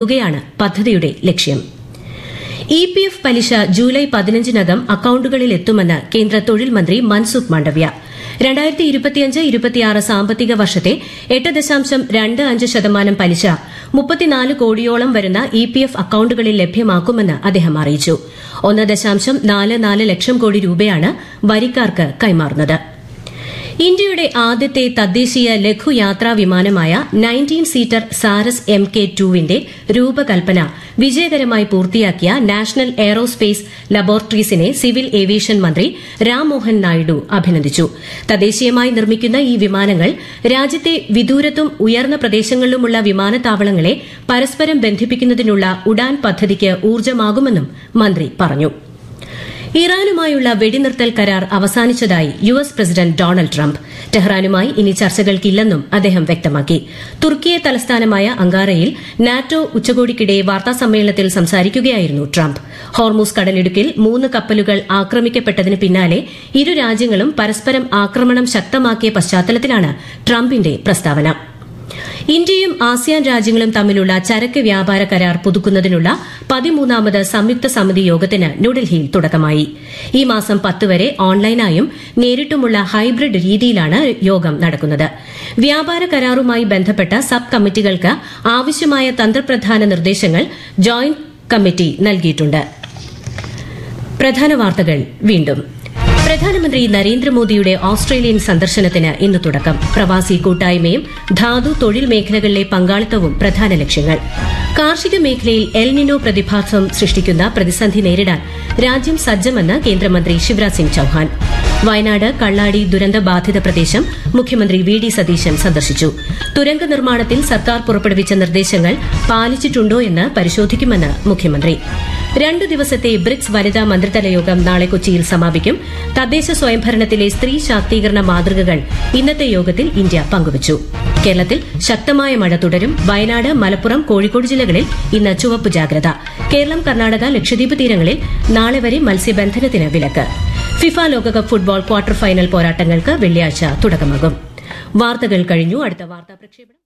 തുകയാണ് പദ്ധതിയുടെ ലക്ഷ്യം ഇ പി എഫ് പലിശ ജൂലൈ പതിനഞ്ചിനകം അക്കൌണ്ടുകളിൽ എത്തുമെന്ന് കേന്ദ്ര തൊഴിൽ മന്ത്രി മൻസുഖ് മാണ്ഡവ്യ രണ്ടായിരത്തി ഇരുപത്തിയഞ്ച് ഇരുപത്തിയാറ് സാമ്പത്തിക വർഷത്തെ എട്ട് ദശാംശം രണ്ട് അഞ്ച് ശതമാനം പലിശ മുപ്പത്തിനാല് കോടിയോളം വരുന്ന ഇ പി എഫ് അക്കൌണ്ടുകളിൽ ലഭ്യമാക്കുമെന്ന് അദ്ദേഹം അറിയിച്ചു ഒന്ന് ദശാംശം നാല് നാല് ലക്ഷം കോടി രൂപയാണ് വരിക്കാർക്ക് കൈമാറുന്നത് ഇന്ത്യയുടെ ആദ്യത്തെ തദ്ദേശീയ ലഘുയാത്രാ വിമാനമായ nineteen seater Saras M K ടുവിന്റെ രൂപകൽപ്പന വിജയകരമായി പൂർത്തിയാക്കിയ നാഷണൽ എയറോസ്പേസ് ലബോറട്ടറീസിനെ സിവിൽ ഏവിയേഷൻ മന്ത്രി രാംമോഹൻ നായിഡു അഭിനന്ദിച്ചു തദ്ദേശീയമായി നിർമ്മിക്കുന്ന ഈ വിമാനങ്ങൾ രാജ്യത്തെ വിദൂരത്തും ഉയർന്ന പ്രദേശങ്ങളിലുമുള്ള വിമാനത്താവളങ്ങളെ പരസ്പരം ബന്ധിപ്പിക്കുന്നതിനുള്ള ഉഡാൻ പദ്ധതിക്ക് ഊർജ്ജമാകുമെന്നും മന്ത്രി പറഞ്ഞു ഇറാനുമായുള്ള വെടിനിർത്തൽ കരാർ അവസാനിച്ചതായി U S president Donald Trump ടെഹ്റാനുമായി ഇനി ചർച്ചകൾക്കില്ലെന്നും അദ്ദേഹം വ്യക്തമാക്കി തുർക്കിയെ തലസ്ഥാനമായ അങ്കാറയിൽ നാറ്റോ ഉച്ചകോടിക്കിടെ വാർത്താസമ്മേളനത്തിൽ സംസാരിക്കുകയായിരുന്നു ട്രംപ് ഹോർമൂസ് കടലിടുക്കിൽ മൂന്ന് കപ്പലുകൾ ആക്രമിക്കപ്പെട്ടതിന് പിന്നാലെ ഇരു രാജ്യങ്ങളും പരസ്പരം ആക്രമണം ശക്തമാക്കിയ പശ്ചാത്തലത്തിലാണ് ട്രംപിന്റെ പ്രസ്താവന ഇന്ത്യയും ആസിയാൻ രാജ്യങ്ങളും തമ്മിലുള്ള ചരക്ക് വ്യാപാര കരാർ പുതുക്കുന്നതിനുള്ള പതിമൂന്നാമത് സംയുക്ത സമിതി യോഗത്തിന് ന്യൂഡൽഹിയിൽ തുടക്കമായി ഈ മാസം പത്ത് വരെ ഓൺലൈനായും നേരിട്ടുമുള്ള ഹൈബ്രിഡ് രീതിയിലാണ് യോഗം നടക്കുന്നത് വ്യാപാര കരാറുമായി ബന്ധപ്പെട്ട സബ് കമ്മിറ്റികൾക്ക് ആവശ്യമായ തന്ത്രപ്രധാന നിർദ്ദേശങ്ങൾ ജോയിന്റ് കമ്മിറ്റി നൽകിയിട്ടുണ്ട് പ്രധാന വാർത്തകൾ വീണ്ടും പ്രധാനമന്ത്രി നരേന്ദ്രമോദിയുടെ ഓസ്ട്രേലിയൻ സന്ദർശനത്തിന് ഇന്ന് തുടക്കം പ്രവാസി കൂട്ടായ്മയും ധാതു തൊഴിൽ മേഖലകളിലെ പങ്കാളിത്തവും പ്രധാന ലക്ഷ്യങ്ങൾ കാർഷിക മേഖലയിൽ എൽനിനോ പ്രതിഭാസം സൃഷ്ടിക്കുന്ന പ്രതിസന്ധി നേരിടാൻ രാജ്യം സജ്ജമെന്ന് കേന്ദ്രമന്ത്രി ശിവരാജ് സിംഗ് ചൌഹാൻ വയനാട് കള്ളാടി ദുരന്ത ബാധിത പ്രദേശം മുഖ്യമന്ത്രി വി ഡി സതീശൻ സന്ദർശിച്ചു തുരങ്ക നിർമ്മാണത്തിൽ സർക്കാർ പുറപ്പെടുവിച്ച നിർദ്ദേശങ്ങൾ പാലിച്ചിട്ടുണ്ടോ എന്ന് പരിശോധിക്കുമെന്ന് മുഖ്യമന്ത്രി രണ്ടു ദിവസത്തെ ബ്രിക്സ് വനിതാ മന്ത്രിതല യോഗം നാളെ കൊച്ചിയിൽ സമാപിക്കും തദ്ദേശ സ്വയംഭരണത്തിലെ സ്ത്രീ ശാക്തീകരണ മാതൃകകൾ ഇന്നത്തെ യോഗത്തിൽ ഇന്ത്യ പങ്കുവച്ചു കേരളത്തിൽ ശക്തമായ മഴ തുടരും വയനാട് മലപ്പുറം കോഴിക്കോട് ജില്ലകളിൽ ഇന്ന് ചുവപ്പ് ജാഗ്രത കേരളം കർണാടക ലക്ഷദ്വീപ് തീരങ്ങളിൽ നാളെ വരെ മത്സ്യബന്ധനത്തിന് വിലക്ക് ഫിഫ ലോകകപ്പ് ഫുട്ബോൾ ക്വാർട്ടർ ഫൈനൽ പോരാട്ടങ്ങൾക്ക് വെള്ളിയാഴ്ച തുടക്കമാകും വാർത്തകൾ കഴിഞ്ഞു അടുത്ത വാർത്താ പ്രക്ഷേപണം